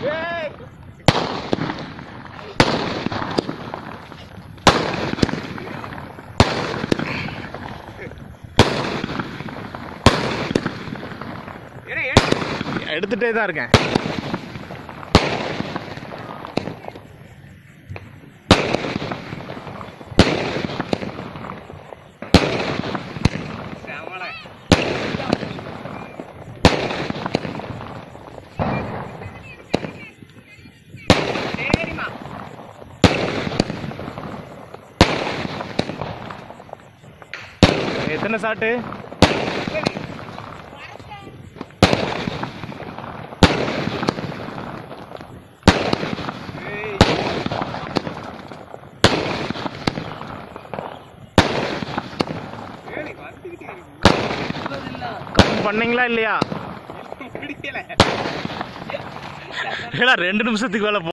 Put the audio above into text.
எடுத்துட்டே தான் இருக்கேன் எத்தனை சாட்டு கவுண்ட் பண்ணீங்களா இல்லையா ஏடா ரெண்டு நிமிஷத்துக்கு மேல